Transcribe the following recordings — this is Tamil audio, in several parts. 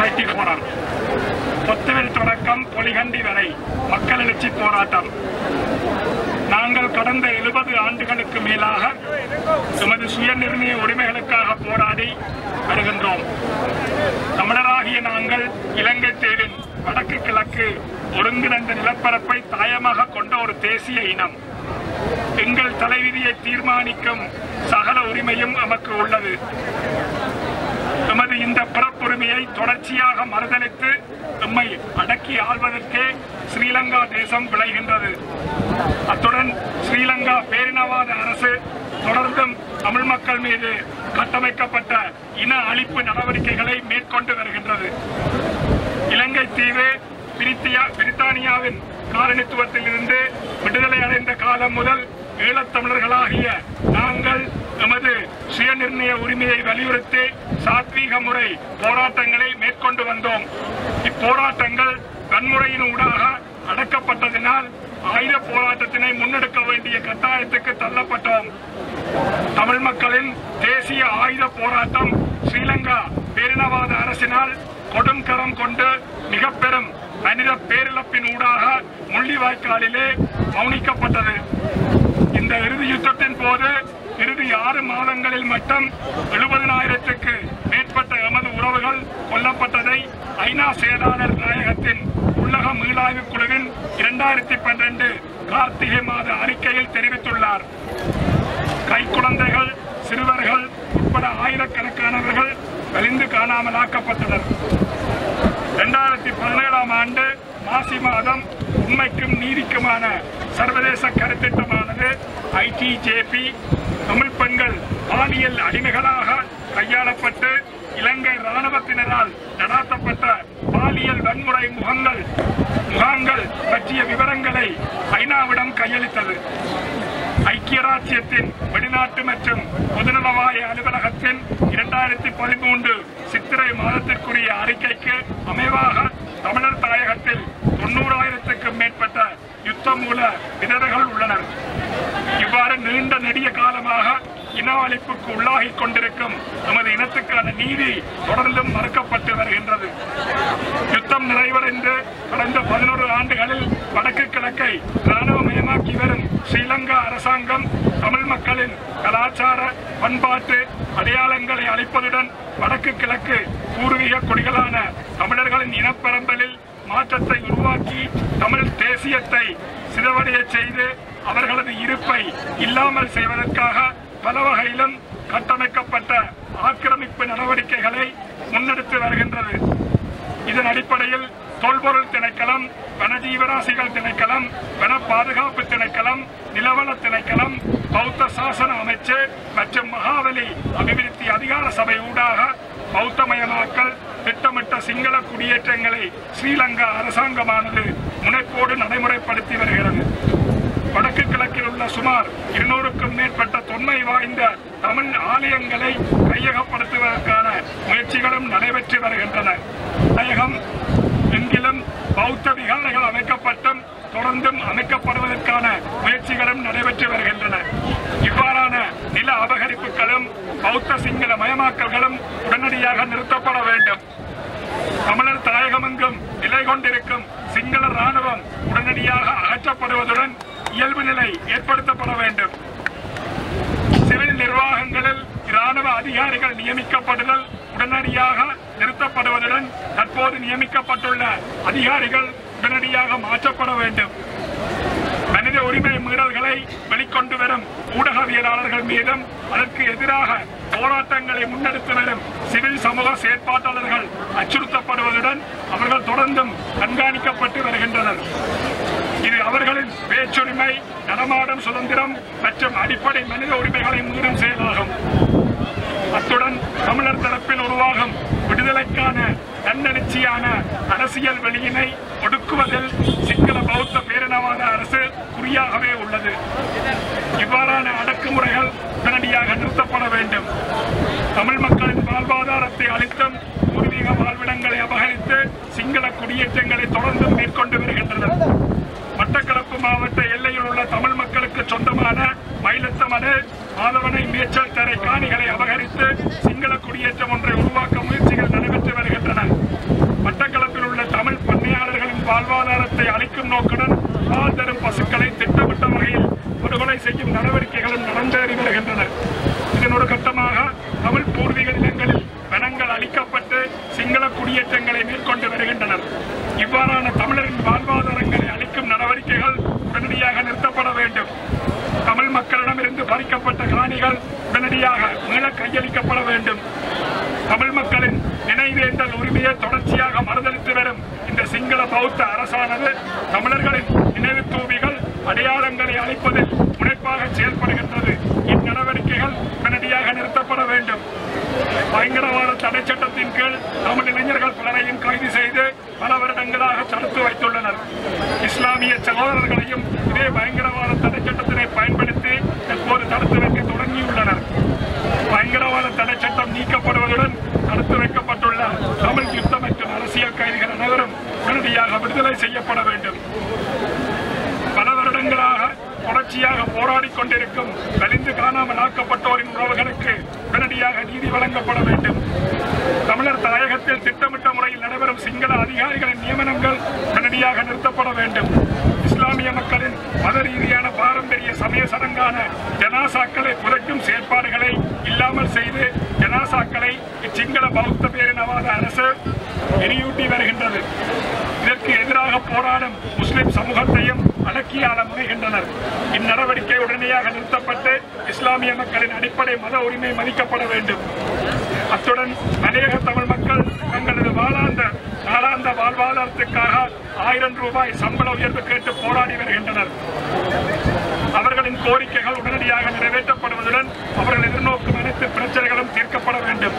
டுவெண்ட்டி போரம் பொத்துவில் தொடக்கம் பொலிகண்டி வரை மக்கள் எழுச்சி போராட்டம் நாங்கள் கடந்த எழுபது ஆண்டுகளுக்கு மேலாக எமது சுயநிர்ணய உரிமைகளுக்காக போராடி வருகின்றோம் தமிழராகிய நாங்கள் இலங்கை தீவின் வடக்கு கிழக்கு ஒருங்கிணைந்த நிலப்பரப்பை தாயமாக கொண்ட ஒரு தேசிய இனம் எங்கள் தலைவிதியை தீர்மானிக்கும் சகல உரிமையும் நமக்கு உள்ளது எமது இந்த பிறப்புரிமையை தொடர்ச்சியாக மறுதளித்து எம்மை அடக்கி ஆள்வதற்கே ஸ்ரீலங்கா தேசம் விளைகின்றது அத்துடன் ஸ்ரீலங்கா பேரினவாத அரசு தொடர்ந்தும் தமிழ் மக்கள் மீது கட்டமைக்கப்பட்ட இன அழிப்பு நடவடிக்கைகளை மேற்கொண்டு வருகின்றது இலங்கை தீவு பிரித்தியா பிரித்தானியாவின் காலனித்துவத்தில் இருந்து விடுதலை அடைந்த காலம் முதல் ஈழத்தமிழர்களாகிய நாங்கள் எமது சுயநிர்ணய உரிமையை வலியுறுத்தி சாத்வீக முறை போராட்டங்களை மேற்கொண்டு வந்தோம் இப்போராட்டங்கள் வன்முறையின் ஊடாக அடக்கப்பட்டதினால் ஆயுத போராட்டத்தினை முன்னெடுக்க வேண்டிய கட்டாயத்துக்கு தள்ளப்பட்டோம் தமிழ் மக்களின் தேசிய ஆயுத போராட்டம் ஸ்ரீலங்கா பேரினவாத அரசினால் கொடும் கரம் கொண்டு மிக பெரும் மனித பேரிழப்பின் ஊடாக முள்ளிவாய்க்காலிலே மௌனிக்கப்பட்டது இந்த இறுதி யுத்தத்தின் போது இறுதி ஆறு மாதங்களில் மட்டும் எழுபதனாயிரத்துக்கு மேற்பட்ட எமது உறவுகள் கொல்லப்பட்டதை ஐநா செயலாளர் நாயகத்தின் உள்ளக மீளாய்வு குழுவின் இரண்டாயிரத்தி பன்னிரண்டு கார்த்திகை மாத அறிக்கையில் தெரிவித்துள்ளார் கைக்குழந்தைகள் சிறுவர்கள் உட்பட ஆயிரக்கணக்கானவர்கள் வலிந்து காணாமலாக்கப்பட்டனர் இரண்டாயிரத்தி பதினேழாம் ஆண்டு மாசி மாதம் உண்மைக்கும் நீதிக்குமான சர்வதேச கருத்திட்டமானது ஐடிஜேபி தமிழ் பெண்கள் பாலியல் அடிமைகளாக கையாளப்பட்டு இலங்கை ராணுவத்தினரால் நடாத்தப்பட்ட பாலியல் வன்முறை முகங்கள் முகாங்கள் பற்றிய விவரங்களை ஐநாவிடம் கையளித்தது ஐக்கிய ராச்சியத்தின் வெளிநாட்டு மற்றும் பொதுநலவாய அலுவலகத்தின் இரண்டாயிரத்தி பதிமூன்று சித்திரை மாதத்திற்குரிய அறிக்கைக்கு அமைவாக தமிழர் தாயகத்தில் தொண்ணூறாயிரத்துக்கும் மேற்பட்ட யுத்த மூல விதவைகள் உள்ளனர் இவ்வாறு நீண்ட நெடிய காலமாக இன அழிப்புக்கு உள்ளாகிக் கொண்டிருக்கும் நமது இனத்துக்கான நீதி தொடர்ந்தும் மறுக்கப்பட்டு வருகின்றது யுத்தம் நிறைவடைந்து கடந்த பதினோரு ஆண்டுகளில் வடக்கு கிழக்கை இராணுவமயமாக்கி வரும் ஸ்ரீலங்கா அரசாங்கம் தமிழ் மக்களின் கலாச்சார பண்பாட்டு அடையாளங்களை அளிப்பதுடன் வடக்கு கிழக்கு பூர்வீக குடிகளான தமிழர்களின் இனப்பரம்பலில் மாற்றத்தை உருவாக்கி தமிழ் தேசியத்தை சிதவடைய செய்து அவர்களது இருப்பை இல்லாமல் செய்வதற்காக பல வகையிலும் கட்டமைக்கப்பட்ட ஆக்கிரமிப்பு நடவடிக்கைகளை முன்னெடுத்து வருகின்றது இதன் அடிப்படையில் தொல்பொருள் திணைக்களம் வனஜீவராசிகள் திணைக்களம் வன பாதுகாப்பு திணைக்களம் நிலவள திணைக்களம் பௌத்த சாசன அமைச்சு மற்றும் மகாவலி அபிவிருத்தி அதிகார சபை ஊடாக பௌத்தமயமாக்கல் திட்டமிட்ட சிங்கள குடியேற்றங்களை ஸ்ரீலங்கா அரசாங்கமானது முனைப்போடு நடைமுறைப்படுத்தி வருகிறது வடக்கு கிழக்கில் உள்ள சுமார் இருநூறுக்கும் மேற்பட்ட தொன்மை வாய்ந்த தமிழ் ஆலயங்களை கையகப்படுத்துவதற்கான முயற்சிகளும் நடைபெற்று வருகின்றன தாயகம் எங்கிலும் பௌத்த விகாரைகள் அமைக்கப்பட்டும் தொடர்ந்தும் அமைக்கப்படுவதற்கான முயற்சிகளும் நடைபெற்று வருகின்றன இவ்வாறான நில அபகரிப்புகளும் பௌத்த சிங்கள மயமாக்கல்களும் உடனடியாக நிறுத்தப்பட வேண்டும் தமிழர் தாயகமெங்கும் நிலை கொண்டிருக்கும் சிங்கள ராணுவம் உடனடியாக அகற்றப்படுவதுடன் இயல்பு நிலை ஏற்படுத்தப்பட வேண்டும் சிவில் நிர்வாகங்களில் ராணுவ அதிகாரிகள் நியமிக்கப்படுதல் உடனடியாக நிறுத்தப்படுவதுடன் தற்போது நியமிக்கப்பட்டுள்ள அதிகாரிகள் உடனடியாக மாற்றப்பட வேண்டும் மனித உரிமை மீறல்களை வெளிக்கொண்டு வரும் ஊடகவியலாளர்கள் மீதும் அதற்கு எதிராக போராட்டங்களை முன்னெடுத்து வரும் சிவில் சமூக செயற்பாட்டாளர்கள் அச்சுறுத்தப்படுவதுடன் அவர்கள் தொடர்ந்தும் கண்காணிக்கப்பட்டு வருகின்றனர் இது அவர்களின் பேச்சுரிமை நடமாடும் சுதந்திரம் மற்றும் அடிப்படை மனித உரிமைகளை மீறும் செயலாகும் அத்துடன் தமிழர் தரப்பில் உருவாகும் விடுதலைக்கான தன்னெழுச்சியான அரசியல் வெளியினை ஒடுக்குவதில் சிங்கள பௌத்த பேரினவாத அரசு குறியாகவே உள்ளது இவ்வாறான அடக்குமுறைகள் உடனடியாக நிறுத்தப்பட வேண்டும் தமிழ் மக்களின் வாழ்வாதாரத்தை அளித்தும் பூர்வீக வாழ்விடங்களை அபகரித்து சிங்கள குடியேற்றங்களை தொடர்ந்து மேற்கொண்டு வருகின்றனர் மட்டக்களப்பு மாவட்ட எல்லையில் உள்ள தமிழ் மக்களுக்கு சொந்தமான மயிலத்தமடு மாதவனை மேய்ச்சல் தரை காணிகளை அபகரித்து சிங்கள குடியேற்றம் ஒன்றை உருவாக்க முயற்சிகள் நடைபெற்று வருகின்றன வெளியேற்றங்களை மேற்கொண்டு வருகின்றனர் இவ்வாறான தமிழரின் வாழ்வாதாரங்களை அளிக்கும் நடவடிக்கைகள் உடனடியாக நிறுத்தப்பட வேண்டும் தமிழ் மக்களிடமிருந்து பறிக்கப்பட்ட காணிகள் உடனடியாக மீள கையளிக்கப்பட வேண்டும் தமிழ் மக்களின் நினைவேந்தல் உரிமையை தொடர்ச்சியாக மறுதளித்து வரும் இந்த சிங்கள பௌத்த அரசானது தமிழர்களின் நினைவு தூவிகள் அடையாளங்களை அளிப்பதில் முனைப்பாக செயல்படுகின்றது இந்நடவடிக்கைகள் உடனடியாக நிறுத்தப்பட வேண்டும் பயங்கரவாத தடை சட்டத்தின் கீழ் தமிழ் இளைஞர்கள் பலரையும் கைது செய்து பல வருடங்களாக தடுத்து வைத்துள்ளனர் இஸ்லாமிய சகோதரர்களையும் இதே பயங்கரவாத தடை சட்டத்தினை பயன்படுத்தி தற்போது தடுத்து வைக்க தொடங்கியுள்ளனர் பயங்கரவாத தடை சட்டம் நீக்கப்படுவதுடன் தடுத்து வைக்கப்பட்டுள்ள தமிழ் யுத்த மற்றும் அரசியல் கைதிகள் அனைவரும் உடனடியாக விடுதலை செய்யப்பட வேண்டும் பல வருடங்களாக தொடர்ச்சியாக போராடிக் கொண்டிருக்கும் கலிந்து காணாமல் ஆக்கப்பட்டோரின் உறவுகளுக்கு உடனடியாக நீதி வழங்கப்பட வேண்டும் தமிழர் தாயகத்தில் திட்டமிட்ட முறையில் நடைபெறும் சிங்கள அதிகாரிகளின் நியமனங்கள் உடனடியாக நிறுத்தப்பட வேண்டும் இஸ்லாமிய மக்களின் மத ரீதியான பாரம்பரிய சமய சடங்கான ஜனாசாக்களை புதைக்கும் செயற்பாடுகளை இல்லாமல் செய்து ஜனாசாக்களை இச்சிங்கள பௌத்த பேரினவாத அரசு எரியூட்டி வருகின்றது இதற்கு எதிராக போராடும் முஸ்லிம் சமூகத்தையும் அடக்கியாள முனைகின்றனர் இந்நடவடிக்கை உடனடியாக நிறுத்தப்பட்டு இஸ்லாமிய மக்களின் அடிப்படை மத உரிமை மதிக்கப்பட வேண்டும் அத்துடன் மலையக தமிழ் மக்கள் தங்களது வாழாந்த நாளாந்த வாழ்வாதாரத்துக்காக ஆயிரம் ரூபாய் சம்பள உயர்வு கேட்டு போராடி வருகின்றனர் அவர்களின் கோரிக்கைகள் உடனடியாக நிறைவேற்றப்படுவதுடன் அவர்கள் எதிர்நோக்கும் அனைத்து பிரச்சனைகளும் தீர்க்கப்பட வேண்டும்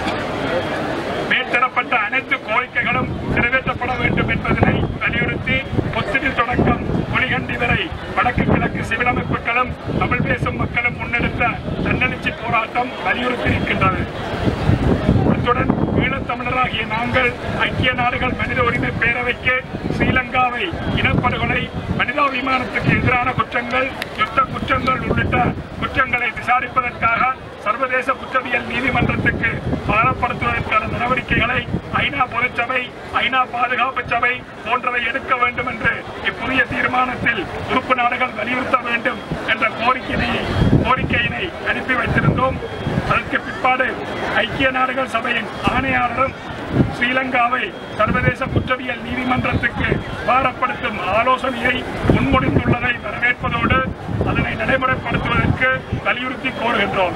மேற்தரப்பட்ட அனைத்து கோரிக்கைகளும் நிறைவேற்றப்பட வேண்டும் என்பதனை வலியுறுத்தி பொத்துவில் தொடக்கம் ஒளிகண்டி வரை வடக்கு கிழக்கு சிவில் அமைப்புகளும் தமிழ் பேசும் மக்களும் முன்னெடுத்த தன்னெழுச்சி போராட்டம் வலியுறுத்தி இருக்கின்றது அத்துடன் ஈழத்தமிழராகிய நாங்கள் ஐக்கிய நாடுகள் மனித உரிமை பேரவைக்கு ஸ்ரீலங்காவை இனப்படுகொலை மனிதாபிமானத்துக்கு எதிரான குற்றங்கள் யுத்த குற்றங்கள் உள்ளிட்ட குற்றங்களை விசாரிப்பதற்காக சர்வதேச குற்றவியல் நீதிமன்றத்துக்கு பாரப்படுத்துவதற்கான நடவடிக்கைகளை ஐநா பொதுச்சபை ஐநா பாதுகாப்பு சபை போன்றவை எடுக்க வேண்டும் என்று இப்புதிய தீர்மானத்தில் உறுப்பு நாடுகள் வலியுறுத்த வேண்டும் என்ற கோரிக்கையினை கோரிக்கையினை அனுப்பி வைத்திருந்தோம் அதற்கு பிற்பாடு ஐக்கிய நாடுகள் சபையின் ஆணையாளரும் ஸ்ரீலங்காவை சர்வதேச குற்றவியல் நீதிமன்றத்துக்கு பாரப்படுத்தும் ஆலோசனையை முன்மொழிந்துள்ளதை வரவேற்பதோடு அதனை நடைமுறைப்படுத்துவதற்கு வலியுறுத்தி கோருகின்றோம்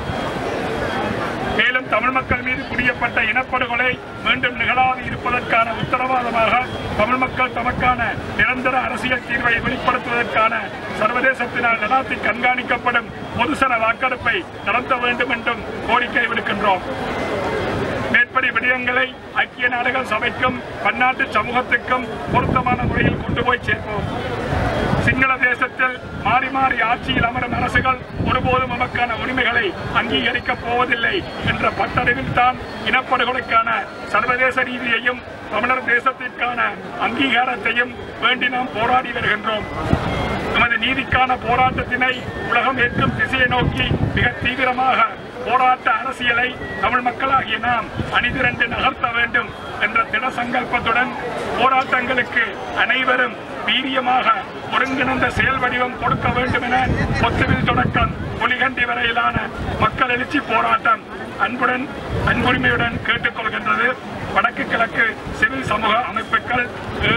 மேலும் தமிழ் மக்கள் மீது புரியப்பட்ட இனப்படுகொலை மீண்டும் நிகழாது இருப்பதற்கான உத்தரவாதமாக தமிழ் மக்கள் தமக்கான நிரந்தர அரசியல் தீர்வை வெளிப்படுத்துவதற்கான சர்வதேசத்தினால் நடாத்தி கண்காணிக்கப்படும் பொதுசன வாக்கெடுப்பை நடத்த வேண்டும் என்றும் கோரிக்கை விடுக்கின்றோம் மேற்படி விடயங்களை ஐக்கிய நாடுகள் சபைக்கும் பன்னாட்டு சமூகத்துக்கும் பொருத்தமான முறையில் கொண்டு போய் சேர்ப்போம் சிங்கள தேசத்தில் மாறி மாறி ஆட்சியில் அமரும் அரசுகள் ஒருபோதும் நமக்கான உரிமைகளை அங்கீகரிக்கப் போவதில்லை என்ற பட்டறிவில் தான் இனப்படுகொலைக்கான சர்வதேச ரீதியையும் தமிழர் தேசத்திற்கான அங்கீகாரத்தையும் வேண்டி நாம் போராடி வருகின்றோம் நமது நீதிக்கான போராட்டத்தினை உலகம் ஏற்கும் திசையை நோக்கி மிக தீவிரமாக போராட்ட அரசியலை தமிழ் மக்களாகிய நாம் அணிதிரண்டு நகர்த்த வேண்டும் என்ற திட சங்கல்பத்துடன் போராட்டங்களுக்கு அனைவரும் வீரியமாக ஒருங்கிணைந்த செயல் வடிவம் கொடுக்க வேண்டும் என பொத்துவில் தொடக்கம் புலிகண்டி வரையிலான மக்கள் எழுச்சி போராட்டம் அன்புடன் அன்புரிமையுடன் கேட்டுக்கொள்கின்றது வடக்கு கிழக்கு சிவில் சமூக அமைப்புகள்